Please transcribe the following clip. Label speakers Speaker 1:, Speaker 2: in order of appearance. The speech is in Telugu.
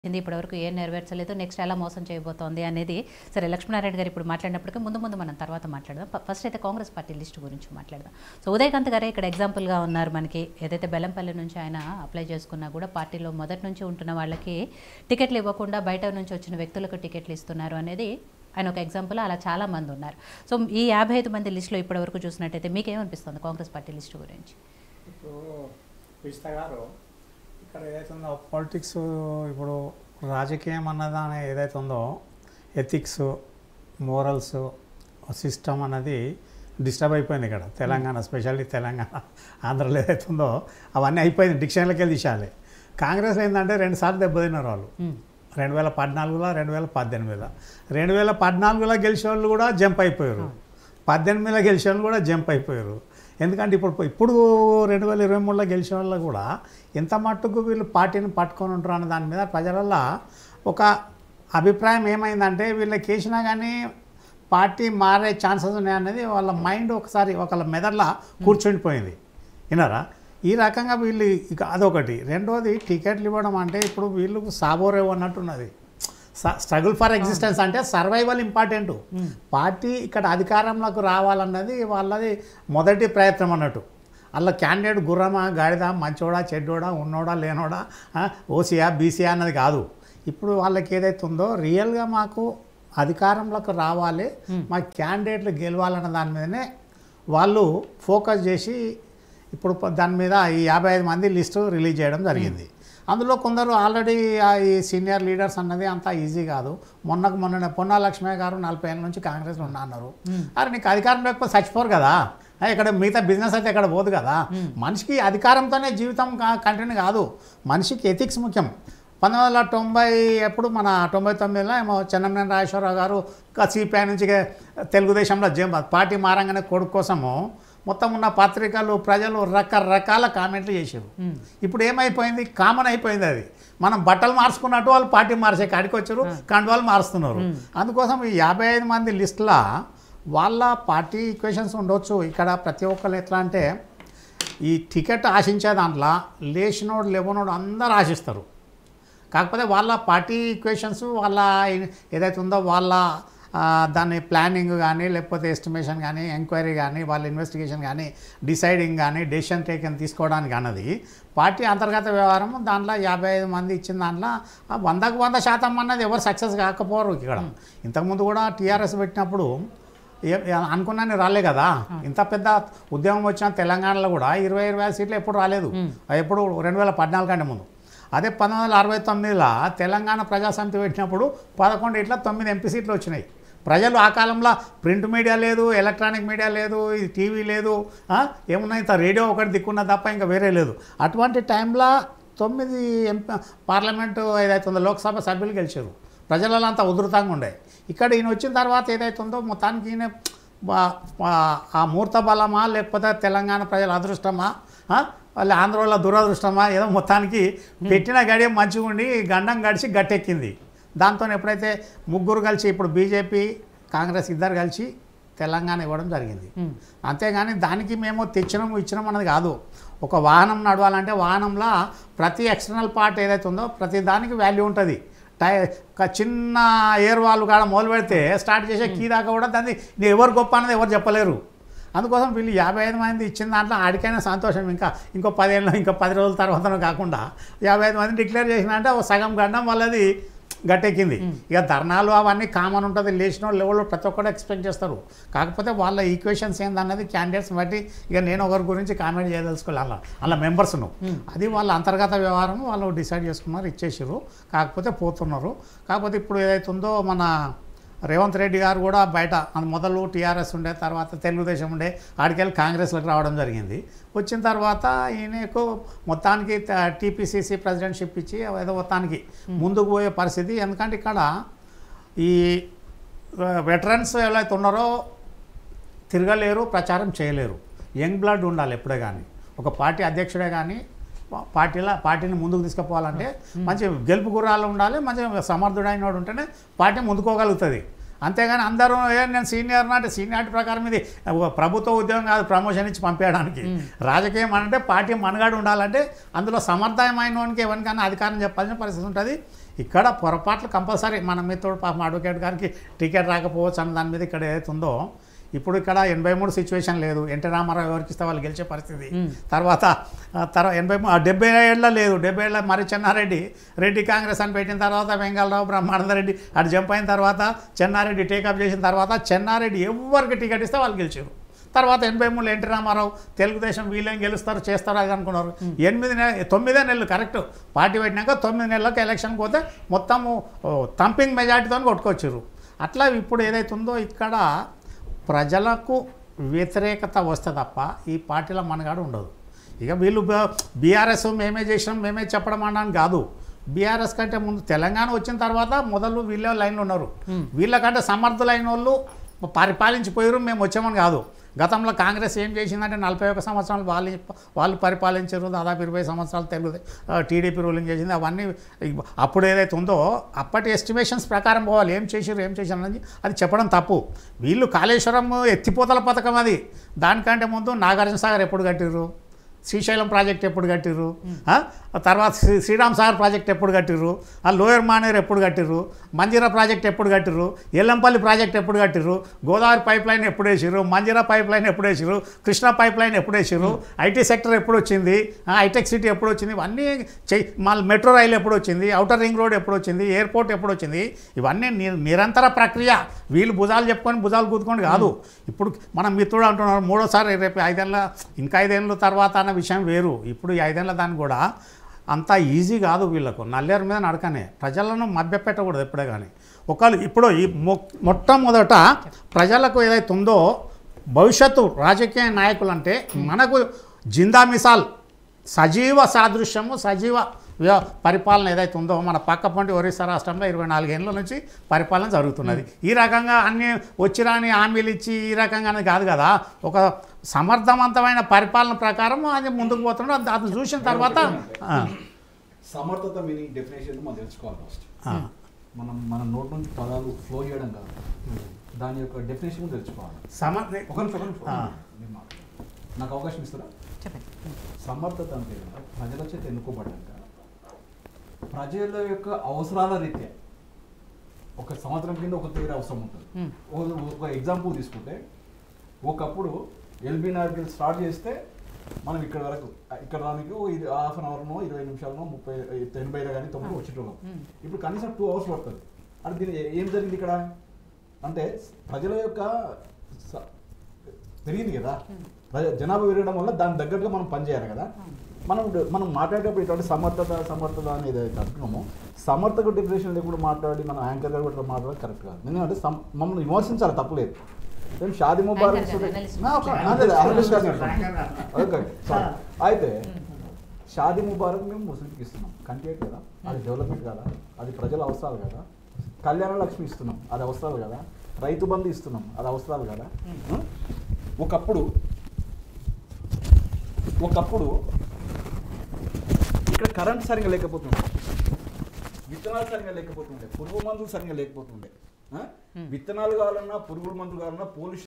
Speaker 1: ఇది ఇప్పటివరకు ఏం నెరవేర్చలేదు నెక్స్ట్ ఎలా మోసం చేయబోతోంది అనేది సరే లక్ష్మీనారాయణ గారు ఇప్పుడు మాట్లాడినప్పటికీ ముందు ముందు మనం తర్వాత మాట్లాడదాం ఫ- ఫస్ట్ అయితే కాంగ్రెస్ పార్టీ లిస్ట్ గురించి మాట్లాడదాం సో ఉదయకాంత్ గారే ఇక్కడ ఎగ్జాంపుల్గా ఉన్నారు మనకి ఏదైతే బెల్లంపల్లి నుంచి ఆయన అప్లై చేసుకున్నా కూడా పార్టీలో మొదటి నుంచి ఉంటున్న వాళ్ళకి టికెట్లు ఇవ్వకుండా బయట నుంచి వచ్చిన వ్యక్తులకు టికెట్లు ఇస్తున్నారు అనేది ఆయన ఒక ఎగ్జాంపుల్ అలా చాలా మంది ఉన్నారు సో ఈ యాభై ఐదు మంది లిస్టులో ఇప్పటివరకు చూసినట్టయితే మీకేమనిపిస్తుంది కాంగ్రెస్ పార్టీ లిస్టు గురించి
Speaker 2: ఇప్పుడు విజిత గారు ఇక్కడ ఏదైతే ఉందో పాలిటిక్స్ ఇప్పుడు రాజకీయం అన్నదాని ఏదైతే ఉందో ఎథిక్స్ మోరల్స్ సిస్టమ్ అన్నది డిస్టర్బ్ అయిపోయింది ఇక్కడ తెలంగాణ స్పెషల్లీ తెలంగాణ ఆంధ్రలో ఏదైతే ఉందో అవన్నీ అయిపోయింది డిక్షనరీకి వెళ్ళి తీసేయాలి కాంగ్రెస్ ఏంటంటే రెండు సార్లు దెబ్బతిన్నారు వాళ్ళు
Speaker 1: మ్మ్.
Speaker 2: రెండు వేల పద్నాలుగులో రెండు వేల పద్దెనిమిదిలో రెండు వేల పద్నాలుగులో గెలిచిన వాళ్ళు కూడా జంప్ అయిపోయారు పద్దెనిమిదిలో గెలిచిన వాళ్ళు కూడా జంప్ అయిపోయారు ఎందుకంటే ఇప్పుడు ఇప్పుడు రెండు వేల ఇరవై మూడులో గెలిచిన వాళ్ళు కూడా ఎంత మట్టుకు వీళ్ళు పార్టీని పట్టుకొని ఉంటారు అన్న దాని మీద ప్రజలల్లో ఒక అభిప్రాయం ఏమైందంటే వీళ్ళకి వేసినా కానీ పార్టీ మారే ఛాన్సెస్ ఉన్నాయనేది వాళ్ళ మైండ్ ఒకసారి ఒకళ్ళ మెదడులో కూర్చుండిపోయింది విన్నారా ఈ రకంగా వీళ్ళు ఇక అదొకటి రెండోది టికెట్లు ఇవ్వడం అంటే ఇప్పుడు వీళ్ళు సాబోరేవ్ అన్నట్టున్నది స్ట్రగుల్ ఫర్ ఎగ్జిస్టెన్స్ అంటే సర్వైవల్ ఇంపార్టెంట్ పార్టీ ఇక్కడ అధికారంలోకి రావాలన్నది వాళ్ళది మొదటి ప్రయత్నం అన్నట్టు అలా క్యాండిడేట్ గుర్రమా గాడిద మంచోడా చెడ్డోడా ఉన్నోడా లేనోడా ఆ, ఓసీయా బీసీయా అన్నది కాదు ఇప్పుడు వాళ్ళకి ఏదైతే ఉందో రియల్గా మాకు అధికారంలోకి రావాలి మా క్యాండిడేట్లు గెలవాలన్న దాని మీదనే వాళ్ళు ఫోకస్ చేసి ఇప్పుడు ప- దాని మీద ఈ యాభై ఐదు మంది లిస్టు రిలీజ్ చేయడం జరిగింది అందులో కొందరు ఆల్రెడీ ఈ సీనియర్ లీడర్స్ అన్నది అంత ఈజీ కాదు మొన్నకు మొన్న పొన్నా లక్ష్మయ్య గారు నలభై ఏళ్ళ నుంచి కాంగ్రెస్లో ఉన్నా అన్నారు అరే నీకు అధికారం లేకపోతే చచ్చిపోరు కదా ఆ, ఇక్కడ మిగతా బిజినెస్ అయితే ఇక్కడ పోదు కదా మనిషికి అధికారంతోనే జీవితం కంటిన్యూ కాదు మనిషికి ఎథిక్స్ ముఖ్యం పంతొమ్మిది వందల తొంభై ఎప్పుడు మన తొంభై తొమ్మిదిలో ఏమో చెన్నమనేని రాజేశ్వరరావు గారు ఇంకా సిపిఐ నుంచి తెలుగుదేశంలో జం పార్టీ మారంగానే కొడుకు కోసము మొత్తం ఉన్న పత్రికలు ప్రజలు రకరకాల కామెంట్లు చేశారు ఇప్పుడు ఏమైపోయింది కామన్ అయిపోయింది అది మనం బట్టలు మార్చుకున్నట్టు వాళ్ళు పార్టీ మార్చే కాడికి వచ్చారు కండువాలు మారుస్తున్నారు అందుకోసం ఈ యాభై ఐదు మంది లిస్టుల వాళ్ళ పార్టీ ఈక్వేషన్స్ ఉండొచ్చు ఇక్కడ ప్రతి ఒక్కరు ఎట్లా అంటే ఈ టికెట్ ఆశించే దాంట్లో లేచినోడు లేవనోడు అందరు ఆశిస్తారు కాకపోతే వాళ్ళ పార్టీ ఈక్వేషన్స్ వాళ్ళ ఏదైతే ఉందో వాళ్ళ ఆ, దాని ప్లానింగ్ కానీ లేకపోతే ఎస్టిమేషన్ కానీ ఎంక్వైరీ కానీ వాళ్ళ ఇన్వెస్టిగేషన్ కానీ డిసైడింగ్ కానీ డెసిషన్ టేకన్ తీసుకోవడానికి అన్నది పార్టీ అంతర్గత వ్యవహారం దాంట్లో యాభై ఐదు మంది ఇచ్చిన దాంట్లో ఆ వందకు వంద శాతం అన్నది ఎవరు సక్సెస్ కాకపోరు ఇక్కడ ఇంతకుముందు కూడా టీఆర్ఎస్ పెట్టినప్పుడు ఏ- ఏ- అనుకున్నాను రాలే కదా ఇంత పెద్ద ఉద్యమం వచ్చిన తెలంగాణలో కూడా ఇరవై ఇరవై ఐదు సీట్లు ఎప్పుడు రాలేదు ఎప్పుడు రెండు వేల పద్నాలుగు కంటే ముందు అదే పంతొమ్మిది వందల అరవై తొమ్మిదిలో తెలంగాణ ప్రజాసమితి పెట్టినప్పుడు పదకొండు ఇట్లా తొమ్మిది ఎంపీ సీట్లు వచ్చినాయి ప్రజలు ఆ కాలంలో ప్రింట్ మీడియా లేదు ఎలక్ట్రానిక్ మీడియా లేదు ఇది టీవీ లేదు ఆ, ఏమున్నా ఇంత రేడియో ఒకటి దిక్కున్న తప్ప ఇంకా వేరే లేదు అటువంటి టైంలో తొమ్మిది ఎంపీ పార్లమెంటు ఏదైతే ఉందో లోక్సభ సభ్యులు గెలిచారు ప్రజలలో అంతా ఉధృతంగా ఉండే ఇక్కడ ఈయన వచ్చిన తర్వాత ఏదైతే ఉందో మొత్తానికి ఈయన బా- బా- ఆ మూర్త బలమా లేకపోతే తెలంగాణ ప్రజల అదృష్టమా ఆ? వాళ్ళ ఆంధ్రలో దురదృష్టమా ఏదో మొత్తానికి పెట్టిన గడియ మంచిగా ఉండి గండం గడిచి గట్టెక్కింది దాంతో ఎప్పుడైతే ముగ్గురు కలిసి ఇప్పుడు బీజేపీ కాంగ్రెస్ ఇద్దరు కలిసి తెలంగాణ ఇవ్వడం జరిగింది
Speaker 1: మ్మ్.
Speaker 2: అంతేగాని దానికి మేము తెచ్చినాము ఇచ్చినాం అన్నది కాదు ఒక వాహనం నడవాలంటే వాహనంలో ప్రతి ఎక్స్టర్నల్ పార్ట్ ఏదైతే ఉందో ప్రతి దానికి వాల్యూ ఉంటుంది టై ఒక చిన్న ఎయిర్ వాల్ కాడ మొదలు పెడితే స్టార్ట్ చేసే కీ దాకా కూడా దాన్ని ఇది ఎవరు గొప్ప అన్నది ఎవరు చెప్పలేరు అందుకోసం వీళ్ళు యాభై ఐదు మంది ఇచ్చిన దాంట్లో ఆడికైనా సంతోషం ఇంకా ఇంకో పదేళ్ళు ఇంకో పది రోజుల తర్వాతనో కాకుండా యాభై ఐదు మంది డిక్లేర్ చేసిన అంటే ఒక సగం గండం వాళ్ళది గట్టెక్కింది ఇక ధర్నాలు అవన్నీ కామన్ ఉంటుంది లేచిన వాళ్ళు ఎవరు ప్రతి ఒక్కరు ఎక్స్పెక్ట్ చేస్తారు కాకపోతే వాళ్ళ ఈక్వేషన్స్ ఏందన్నది క్యాండిడేట్స్ బట్టి ఇక నేను ఒకరి గురించి కామెంట్ చేయదలుచుకోవాలి అలా అలా మెంబర్స్ను అది వాళ్ళ అంతర్గత వ్యవహారం వాళ్ళు డిసైడ్ చేసుకున్నారు ఇచ్చేసారు కాకపోతే పోతున్నారు కాకపోతే ఇప్పుడు ఏదైతే ఉందో మన రేవంత్ రెడ్డి గారు కూడా బయట అది మొదలు టీఆర్ఎస్ ఉండే తర్వాత తెలుగుదేశం ఉండే ఆడికెళ్ళి కాంగ్రెస్లోకి రావడం జరిగింది వచ్చిన తర్వాత ఈయనకు మొత్తానికి టీపీసీసీ ప్రెసిడెంట్షిప్ ఇచ్చి ఏదో మొత్తానికి ముందుకు పోయే పరిస్థితి ఎందుకంటే ఇక్కడ ఈ వెటరన్స్ ఎవరైతే ఉన్నారో తిరగలేరు ప్రచారం చేయలేరు యంగ్ బ్లడ్ ఉండాలి ఎప్పుడే కానీ ఒక పార్టీ అధ్యక్షుడే కానీ పా- పార్టీలో పార్టీని ముందుకు తీసుకుపోవాలంటే మంచి గెలుపు గుర్రాలు ఉండాలి మంచి సమర్థుడైన వాడు ఉంటేనే పార్టీ ముందుకోగలుగుతుంది అంతేగాని అందరూ ఏ నేను సీనియర్ అంటే సీనియారిటీ ప్రకారం ఇది ఒక ప్రభుత్వ ఉద్యోగం కాదు ప్రమోషన్ ఇచ్చి పంపేయడానికి రాజకీయం అంటే పార్టీ మనగాడు ఉండాలంటే అందులో సమర్థమైన వానికి ఎవరికైనా అధికారం చెప్పాల్సిన పరిస్థితి ఉంటుంది ఇక్కడ పొరపాట్లు కంపల్సరీ మన మీతో పాపం అడ్వకేట్ గారికి టికెట్ రాకపోవచ్చు అన్న దాని మీద ఇక్కడ ఏదైతే ఉందో ఇప్పుడు ఇక్కడ ఎనభై మూడు సిచ్యువేషన్ లేదు ఎన్టీ రామారావు ఎవరికి ఇస్తే వాళ్ళు గెలిచే పరిస్థితి తర్వాత తర్వాత ఎనభై మూ- ఆ డెబ్బై ఏళ్ళ లేదు డెబ్బై ఏళ్ళ మరి చెన్నారెడ్డి రెడ్డి కాంగ్రెస్ అని పెట్టిన తర్వాత వెంగళరావు బ్రహ్మానందరెడ్డి అటు జంప్ అయిన తర్వాత చెన్నారెడ్డి టేకప్ చేసిన తర్వాత చెన్నారెడ్డి ఎవరికి టికెట్ ఇస్తే వాళ్ళు గెలిచారు తర్వాత ఎనభై మూడు ఎన్టీ రామారావు తెలుగుదేశం వీళ్ళేం గెలుస్తారు చేస్తారు అది అనుకున్నారు ఎనిమిది నెల తొమ్మిదే నెలలు కరెక్ట్ పార్టీ పెట్టినాక తొమ్మిది నెలలకు ఎలక్షన్ పోతే మొత్తము తంపింగ్ మెజార్టీతో కొట్టుకొచ్చారు అట్లా ఇప్పుడు ఏదైతే ఉందో ఇక్కడ ప్రజలకు వ్యతిరేకత వస్తే తప్ప ఈ పార్టీలో మనగాడు ఉండదు ఇక వీళ్ళు బీఆర్ఎస్ మేమే చేసినాం మేమే చెప్పడం అనడానికి కాదు బీఆర్ఎస్ కంటే ముందు తెలంగాణ వచ్చిన తర్వాత మొదలు వీళ్ళే లైన్లో ఉన్నారు వీళ్ళకంటే సమర్థులైన వాళ్ళు పరిపాలించిపోయారు మేము వచ్చామని కాదు గతంలో కాంగ్రెస్ ఏం చేసిందంటే నలభై ఒక సంవత్సరాలు వాళ్ళు వాళ్ళు పరిపాలించారు దాదాపు ఇరవై సంవత్సరాలు తెలుగు టీడీపీ రూలింగ్ చేసింది అవన్నీ అప్పుడు ఏదైతే ఉందో అప్పటి ఎస్టిమేషన్స్ ప్రకారం పోవాలి ఏం చేసారు ఏం చేశారు అనేది అది చెప్పడం తప్పు వీళ్ళు కాళేశ్వరం ఎత్తిపోతల పథకం అది దానికంటే ముందు నాగార్జున సాగర్ ఎప్పుడు కట్టిర్రు శ్రీశైలం ప్రాజెక్ట్ ఎప్పుడు కట్టిర్రు ఆ? తర్వాత శ్రీ శ్రీరామ్ సాగర్ ప్రాజెక్ట్ ఎప్పుడు కట్టిర్రు ఆ లోయర్ మానేర్ ఎప్పుడు కట్టిర్రు మంజీరా ప్రాజెక్ట్ ఎప్పుడు కట్టిర్రు ఎల్లంపల్లి ప్రాజెక్ట్ ఎప్పుడు కట్టిర్రు గోదావరి పైప్ లైన్ ఎప్పుడు వేసిర్రు మంజీరా పైప్ లైన్ ఎప్పుడు వేసిర్రు కృష్ణా పైప్ లైన్ ఎప్పుడు వేసిర్రు ఐటీ సెక్టర్ ఎప్పుడు వచ్చింది ఆ, హైటెక్ సిటీ ఎప్పుడు వచ్చింది ఇవన్నీ చెయ్యి మళ్ళీ మెట్రో రైలు ఎప్పుడు వచ్చింది అవుటర్ రింగ్ రోడ్ ఎప్పుడు వచ్చింది ఎయిర్పోర్ట్ ఎప్పుడు వచ్చింది ఇవన్నీ ని- నిరంతర ప్రక్రియ వీళ్ళు భుజాలు చెప్పుకొని భుజాలు కూతుకొని కాదు ఇప్పుడు మనం మిత్రుడు అంటున్నారు మూడోసారి రేపు ఐదేళ్ళ ఇంకా ఐదేళ్ళ తర్వాత అన్న విషయం వేరు ఇప్పుడు ఈ ఐదేళ్ళ దాన్ని కూడా అంత ఈజీ కాదు వీళ్ళకు నల్లేరు మీద నడకనే ప్రజలను మభ్యపెట్టకూడదు ఎప్పుడే కానీ ఒకళ్ళు ఇప్పుడు ఈ మొ మొట్టమొదట ప్రజలకు ఏదైతే ఉందో భవిష్యత్తు రాజకీయ నాయకులు అంటే మనకు జిందా మిసాల్ సజీవ సాదృశ్యము సజీవ వ్య- పరిపాలన ఏదైతే ఉందో మన పక్క పొంటి ఒరిస్సా రాష్ట్రంలో ఇరవై నాలుగేళ్ళ నుంచి పరిపాలన జరుగుతున్నది ఈ రకంగా అన్ని వచ్చిరాని హామీలు ఇచ్చి ఈ రకంగానే కాదు కదా ఒక సమర్థవంతమైన పరిపాలన ప్రకారం అది ముందుకు పోతున్నాడు అది- అది చూసిన తర్వాత ఆ,
Speaker 3: సమర్థత మీనింగ్ డెఫినేషన్ మనం తెలుసుకోవాలి ఫస్ట్
Speaker 2: ఆ,
Speaker 3: మనం మన నోట్ నుంచి పదాలు ఫ్లో చేయడం కాదు దాని యొక్క డెఫినేషన్ తెలుసుకోవాలి
Speaker 2: సమ
Speaker 3: ఒక నిమిషం ఒక నిమిషం
Speaker 2: ఆ.
Speaker 3: మీరు మాట్లాడండి. నాకు అవకాశం ఇస్తారా
Speaker 1: చెప్పండి
Speaker 3: సమర్థత అంటే ఏంటంటే ప్రజల చేత ఎన్నుకోబడ్డాక ప్రజల యొక్క అవసరాల రీత్యా ఒక సంవత్సరం కింద ఒక తీరు అవసరం ఉంటుంది
Speaker 1: Hmm.
Speaker 3: ఒక- ఒక ఎగ్జాంపుల్ తీసుకుంటే ఒకప్పుడు ఎల్బీ నగర్ స్టార్ట్ చేస్తే మనం ఇక్కడ వరకు ఇక్కడ దానికి ఓ ఇది హాఫ్ అన్ అవర్నో ఇరవై నిమిషాలనో ముప్పై ఎనభై కానీ తొమ్మిది వచ్చేటోళ్ళం
Speaker 1: Hmm.
Speaker 3: ఇప్పుడు కనీసం టూ అవర్స్ పడుతుంది అంటే దీని ఏ- ఏం జరిగింది ఇక్కడ అంటే ప్రజల యొక్క స- పెరిగింది కదా ప్రజ- జనాభా పెరగడం వల్ల దాని దగ్గరగా మనం పనిచేయాలి కదా మనం మనం మాట్లాడేటప్పుడు ఇటువంటి సమర్థత సమర్థత అనేది ఏదైతే అంటున్నామో సమర్థక డిప్రెషన్ లేకుండా మాట్లాడి మనం యాంకర్ గారు కూడా మాట్లాడడం కరెక్ట్ కాదు ఎందుకంటే సమ్- మమ్మల్ని విమర్శించాలి తప్పలేదు ఏం షాది ముబారక్
Speaker 1: Anchor గారు,
Speaker 3: సురే-
Speaker 1: analyst.
Speaker 3: నా ఒక- అదే, అదే, analyst గారిని అంటున్నాను. Okay, sorry. అయితే షాది ముబారక్ మేము ముస్లింకి ఇస్తున్నాం కనిపించదు కదా అది డెవలప్మెంట్ కదా అది ప్రజల అవసరాలు కదా కళ్యాణ లక్ష్మి ఇస్తున్నాం అది అవసరాలు కదా రైతు బంధు ఇస్తున్నాం అది అవసరాలు కదా ఆ? ఒకప్పుడు ఒకప్పుడు ఇక్కడ కరెంట్ సరిగా లేకపోతుండే విత్తనాలు సరిగా లేకపోతుండే పురుగు మందులు సరిగా లేకపోతుండే ఆ? విత్తనాలు కావాలన్నా పురుగుల మందులు కావాలన్నా పోలీస్